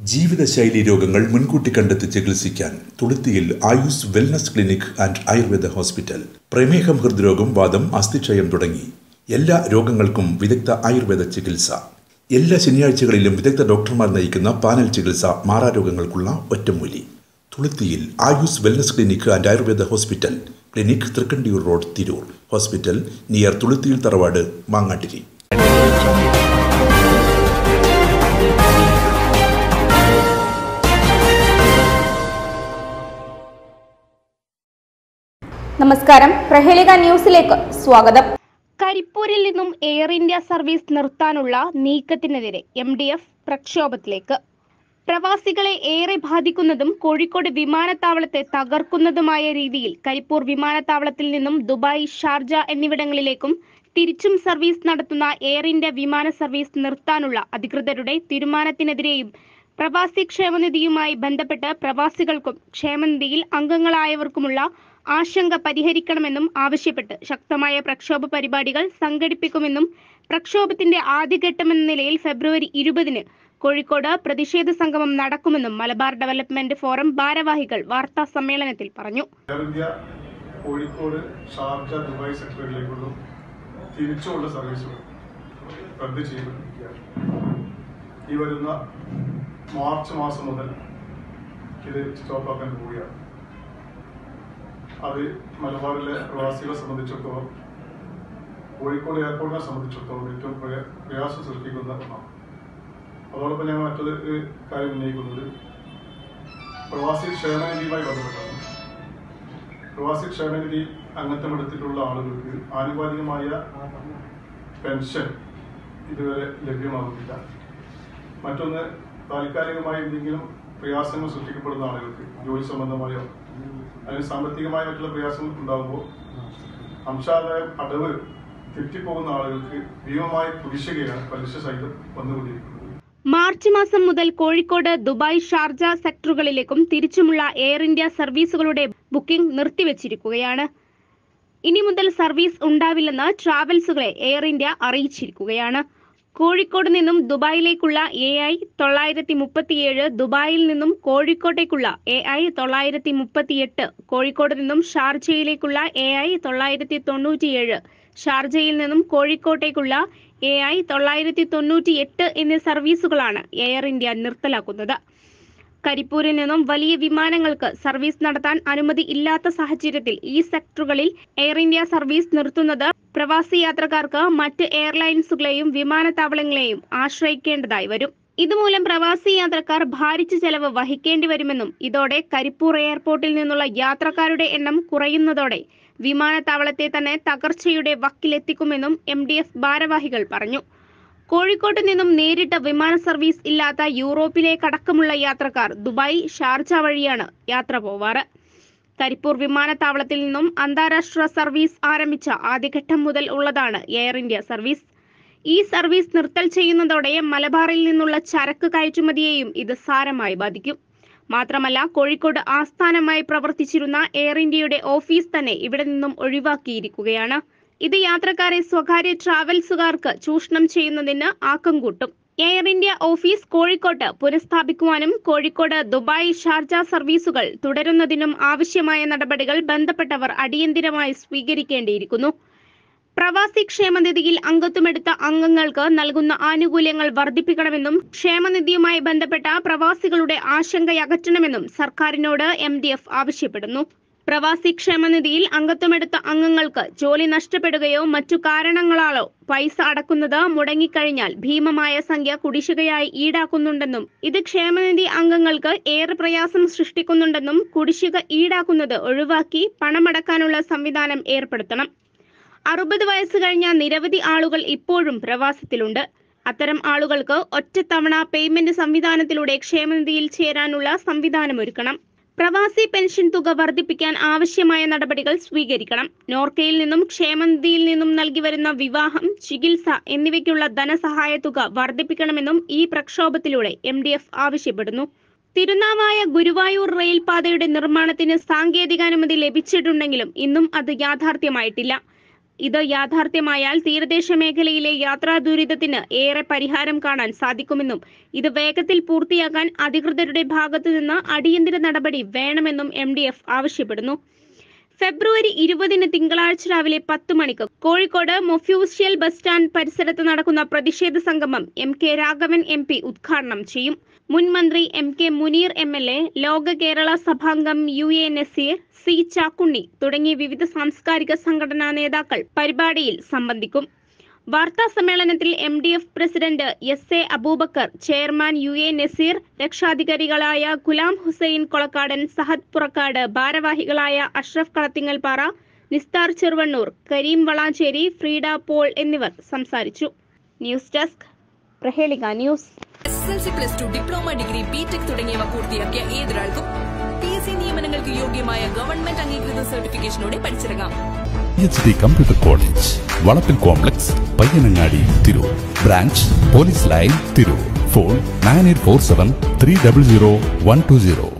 ജീവിതശൈലി രോഗങ്ങൾ മുൻകൂട്ടി കണ്ടെത്തി ചികിത്സിക്കാൻ തുളുത്തിയിൽ Ayus wellness clinic and Ayurveda hospital പ്രമേഹം ഹൃദ്രോഗം വാദം അസ്ഥിക്ഷയം തുടങ്ങി എല്ലാ രോഗങ്ങൾക്കും വിദഗ്ധ ആയുർവേദ ചികിത്സ എല്ലാ ശനിയാഴ്ചകളിലും വിദഗ്ധ ഡോക്ടർമാർ നയിക്കുന്ന പാനൽ ചികിത്സ മാറാരോഗങ്ങൾക്കുള്ള ഒറ്റമൂലി തുളുത്തിയിൽ Ayus wellness clinic and Ayurveda hospital clinic Thrikkandiyur road Tirur hospital near തുളുത്തിയിൽ തറവാട് മാങ്ങാട്ടിരി നമസ്കാരം പ്രഹേളിക ന്യൂസിലേക്ക് സ്വാഗതം കരിപ്പൂരിൽ നിന്നും എയർ ഇന്ത്യ സർവീസ് നിർത്താനുള്ള നീക്കത്തിനെതിരെ എം ഡി എഫ് പ്രക്ഷോഭത്തിലേക്ക് പ്രവാസികളെ ഏറെ ബാധിക്കുന്നതും കോഴിക്കോട് വിമാനത്താവളത്തെ തകർക്കുന്നതുമായ രീതിയിൽ കരിപ്പൂർ വിമാനത്താവളത്തിൽ നിന്നും ദുബായ് ഷാർജ എന്നിവിടങ്ങളിലേക്കും തിരിച്ചും സർവീസ് നടത്തുന്ന എയർ ഇന്ത്യ വിമാന സർവീസ് നിർത്താനുള്ള അധികൃതരുടെ തീരുമാനത്തിനെതിരെയും പ്രവാസി ക്ഷേമനിധിയുമായി ബന്ധപ്പെട്ട് പ്രവാസികൾക്കും ക്ഷേമനിധിയിൽ അംഗങ്ങളായവർക്കുമുള്ള ആശങ്ക പരിഹരിക്കണമെന്നും ആവശ്യപ്പെട്ട് ശക്തമായ പ്രക്ഷോഭ പരിപാടികൾ സംഘടിപ്പിക്കുമെന്നും പ്രക്ഷോഭത്തിന്റെ ആദ്യഘട്ടമെന്ന നിലയിൽ ഫെബ്രുവരി ഇരുപതിന് കോഴിക്കോട് പ്രതിഷേധ സംഗമം നടക്കുമെന്നും മലബാർ ഡെവലപ്മെന്റ് ഫോറം ഭാരവാഹികൾ വാർത്താ സമ്മേളനത്തിൽ പറഞ്ഞു Air India Kozhikode Sharjah Dubai സെക്ടറിലേക്കുള്ള തിരിച്ചുള്ള സർവീസുകൾ റദ്ദ് ചെയ്യപ്പെട്ടിരിക്കുകയാണ് ഈ വരുന്ന മാർച്ച് മാസം മുതൽ ഇത് സ്റ്റോപ്പാക്കാൻ പോവുകയാണ് അത് മലബാറിലെ പ്രവാസികളെ സംബന്ധിച്ചിടത്തോളം കോഴിക്കോട് എയർപോർട്ടിനെ സംബന്ധിച്ചിടത്തോളം ഏറ്റവും പ്രയ- പ്രയാസം സൃഷ്ടിക്കുന്ന ഒന്നാണ് അതോടൊപ്പം ഞാൻ മറ്റൊരു ഒരു കാര്യം ഉന്നയിക്കുന്നത് പ്രവാസി ക്ഷേമനിധിയുമായി ബന്ധപ്പെട്ടാണ് പ്രവാസി ക്ഷേമനിധി അംഗത്വം എടുത്തിട്ടുള്ള ആളുകൾക്ക് ആനുപാതികമായ പെൻഷൻ ഇതുവരെ ലഭ്യമാകുന്നില്ല മറ്റൊന്ന് താൽക്കാലികമായി എന്തെങ്കിലും പ്രയാസങ്ങൾ സൃഷ്ടിക്കപ്പെടുന്ന ആളുകൾക്ക് ജോലി സംബന്ധമായോ അതിന് സാമ്പത്തികമായ മറ്റുള്ള പ്രയാസങ്ങൾ ഉണ്ടാകുമ്പോൾ അംശാദായം അടവ് തെറ്റിപ്പോകുന്ന ആളുകൾക്ക് ഭീമമായ കുടിശ്ശികയാണ് പലിശ സഹിതം വന്നുകൊണ്ടിരിക്കുന്നത് മാർച്ച് മാസം മുതൽ കോഴിക്കോട് ദുബായ് ഷാർജ സെക്ടറുകളിലേക്കും തിരിച്ചുമുള്ള എയർ ഇന്ത്യ സർവീസുകളുടെ ബുക്കിംഗ് നിർത്തിവച്ചിരിക്കുകയാണ് ഇനി മുതൽ സർവീസ് ഉണ്ടാവില്ലെന്ന് ട്രാവൽസുകളെ എയർ ഇന്ത്യ അറിയിച്ചിരിക്കുകയാണ് കോഴിക്കോട് നിന്നും ദുബായിലേക്കുള്ള എ ഐ തൊള്ളായിരത്തി മുപ്പത്തിയേഴ് ദുബായിൽ നിന്നും കോഴിക്കോട്ടേക്കുള്ള എ ഐ തൊള്ളായിരത്തി മുപ്പത്തിയെട്ട് കോഴിക്കോട് നിന്നും ഷാർജയിലേക്കുള്ള എ ഐ തൊള്ളായിരത്തി തൊണ്ണൂറ്റിയേഴ് ഷാർജയിൽ നിന്നും കോഴിക്കോട്ടേക്കുള്ള എ ഐ തൊള്ളായിരത്തി തൊണ്ണൂറ്റി എട്ട് എന്നീ സർവീസുകളാണ് എയർ ഇന്ത്യ നിർത്തലാക്കുന്നത് കരിപ്പൂരിൽ നിന്നും വലിയ വിമാനങ്ങൾക്ക് സർവീസ് നടത്താൻ അനുമതി ഇല്ലാത്ത സാഹചര്യത്തിൽ ഈ സെക്ടറുകളിൽ എയർ ഇന്ത്യ സർവീസ് നിർത്തുന്നത് പ്രവാസി യാത്രക്കാർക്ക് മറ്റ് എയർലൈൻസുകളെയും വിമാനത്താവളങ്ങളെയും ആശ്രയിക്കേണ്ടതായി വരും ഇതുമൂലം പ്രവാസി യാത്രക്കാർ ഭാരിച്ച ചെലവ് വഹിക്കേണ്ടി വരുമെന്നും ഇതോടെ കരിപ്പൂർ എയർപോർട്ടിൽ നിന്നുള്ള യാത്രക്കാരുടെ എണ്ണം കുറയുന്നതോടെ വിമാനത്താവളത്തെ തന്നെ തകർച്ചയുടെ വക്കിലെത്തിക്കുമെന്നും എം ഡി എഫ് ഭാരവാഹികൾ പറഞ്ഞു കോഴിക്കോട്ട് നിന്നും നേരിട്ട് വിമാന സർവീസ് ഇല്ലാത്ത യൂറോപ്പിലേക്കടക്കമുള്ള യാത്രക്കാർ ദുബായ് ഷാർജ വഴിയാണ് യാത്ര പോവാറ് കരിപ്പൂർ വിമാനത്താവളത്തിൽ നിന്നും അന്താരാഷ്ട്ര സർവീസ് ആരംഭിച്ച ആദ്യഘട്ടം മുതൽ ഉള്ളതാണ് എയർ ഇന്ത്യ സർവീസ് ഈ സർവീസ് നിർത്തൽ ചെയ്യുന്നതോടെ മലബാറിൽ നിന്നുള്ള ചരക്ക് കയറ്റുമതിയെയും ഇത് സാരമായി ബാധിക്കും മാത്രമല്ല കോഴിക്കോട് ആസ്ഥാനമായി പ്രവർത്തിച്ചിരുന്ന എയർ ഇന്ത്യയുടെ ഓഫീസ് തന്നെ ഇവിടെ നിന്നും ഒഴിവാക്കിയിരിക്കുകയാണ് ഇത് യാത്രക്കാരെ സ്വകാര്യ ട്രാവൽസുകാർക്ക് ചൂഷണം ചെയ്യുന്നതിന് ആക്കം കൂട്ടും എയർ ഇന്ത്യ ഓഫീസ് കോഴിക്കോട്ട് പുനഃസ്ഥാപിക്കുവാനും കോഴിക്കോട് ദുബായ് ഷാർജ സർവീസുകൾ തുടരുന്നതിനും ആവശ്യമായ നടപടികൾ ബന്ധപ്പെട്ടവർ അടിയന്തിരമായി സ്വീകരിക്കേണ്ടിയിരിക്കുന്നു പ്രവാസി ക്ഷേമനിധിയിൽ അംഗത്വമെടുത്ത അംഗങ്ങൾക്ക് നൽകുന്ന ആനുകൂല്യങ്ങൾ വർദ്ധിപ്പിക്കണമെന്നും ക്ഷേമനിധിയുമായി ബന്ധപ്പെട്ട പ്രവാസികളുടെ ആശങ്കയകറ്റണമെന്നും സർക്കാരിനോട് എം ഡി എഫ് ആവശ്യപ്പെടുന്നു പ്രവാസി ക്ഷേമനിധിയിൽ അംഗത്വമെടുത്ത അംഗങ്ങൾക്ക് ജോലി നഷ്ടപ്പെടുകയോ മറ്റു കാരണങ്ങളാലോ പൈസ അടക്കുന്നത് മുടങ്ങിക്കഴിഞ്ഞാൽ ഭീമമായ സംഖ്യ കുടിശ്ശികയായി ഈടാക്കുന്നുണ്ടെന്നും ഇത് ക്ഷേമനിധി അംഗങ്ങൾക്ക് ഏറെ പ്രയാസം സൃഷ്ടിക്കുന്നുണ്ടെന്നും കുടിശ്ശിക ഈടാക്കുന്നത് ഒഴിവാക്കി പണമടക്കാനുള്ള സംവിധാനം ഏർപ്പെടുത്തണം അറുപത് വയസ്സ് കഴിഞ്ഞ നിരവധി ആളുകൾ ഇപ്പോഴും പ്രവാസത്തിലുണ്ട് അത്തരം ആളുകൾക്ക് ഒറ്റത്തവണ പേയ്മെന്റ് സംവിധാനത്തിലൂടെ ക്ഷേമനിധിയിൽ ചേരാനുള്ള സംവിധാനമൊരുക്കണം പ്രവാസി പെൻഷൻ തുക വർദ്ധിപ്പിക്കാൻ ആവശ്യമായ നടപടികൾ സ്വീകരിക്കണം നോർക്കയിൽ നിന്നും ക്ഷേമനിധിയിൽ നിന്നും നൽകി വരുന്ന വിവാഹം ചികിത്സ എന്നിവയ്ക്കുള്ള ധനസഹായ തുക വർദ്ധിപ്പിക്കണമെന്നും ഈ പ്രക്ഷോഭത്തിലൂടെ എം ആവശ്യപ്പെടുന്നു തിരുനാവായ ഗുരുവായൂർ റെയിൽ പാതയുടെ നിർമ്മാണത്തിന് സാങ്കേതികാനുമതി ലഭിച്ചിട്ടുണ്ടെങ്കിലും ഇന്നും അത് യാഥാർത്ഥ്യമായിട്ടില്ല ഇത് യാഥാർത്ഥ്യമായാൽ തീരദേശ മേഖലയിലെ യാത്രാ ദുരിതത്തിന് ഏറെ പരിഹാരം കാണാൻ സാധിക്കുമെന്നും ഇത് വേഗത്തിൽ പൂർത്തിയാക്കാൻ അധികൃതരുടെ ഭാഗത്തു നിന്ന് അടിയന്തര നടപടി വേണമെന്നും എം ആവശ്യപ്പെടുന്നു ഫെബ്രുവരി ഇരുപതിന് തിങ്കളാഴ്ച രാവിലെ പത്ത് മണിക്ക് കോഴിക്കോട് മൊഫ്യൂഷ്യൽ ബസ് സ്റ്റാൻഡ് പരിസരത്ത് നടക്കുന്ന പ്രതിഷേധ സംഗമം M K Raghavan M P ഉദ്ഘാടനം ചെയ്യും മുൻ മന്ത്രി M K Muneer M L A Loka Kerala സഭാംഗം U A Naseer C Chakkunni തുടങ്ങിയ വിവിധ സാംസ്കാരിക സംഘടനാ നേതാക്കൾ പരിപാടിയിൽ സംബന്ധിക്കും വാർത്താ സമ്മേളനത്തിൽ M D F president S A Aboobacker chairman U A Naseer രക്ഷാധികാരികളായ ഗുലാം ഹുസൈൻ കൊളക്കാടൻ സഹദ് പുറക്കാട് ഭാരവാഹികളായ അഷ്റഫ് കളത്തിങ്ങൽപ്പാറ നിസ്താർ ചെറുവണ്ണൂർ കരീം വളാഞ്ചേരി ഫ്രീഡ പോൾ എന്നിവർ സംസാരിച്ചു news desk Prahelika news S L C plus two diploma degree BTech തുടങ്ങിയവ പൂർത്തിയാക്കിയ ഏതൊരാൾക്കും പി എസ് സി നിയമനങ്ങൾക്ക് യോഗ്യമായ ഗവൺമെന്റ് അംഗീകൃത സർട്ടിഫിക്കേഷനോടെ പഠിച്ചിറങ്ങാം എച്ച് ഡി കമ്പ്യൂട്ടർ കോളേജ് വളപ്പിൽ complex Payyanangadi Tirur branch police line Tirur phone nine eight four seven three double zero one two zero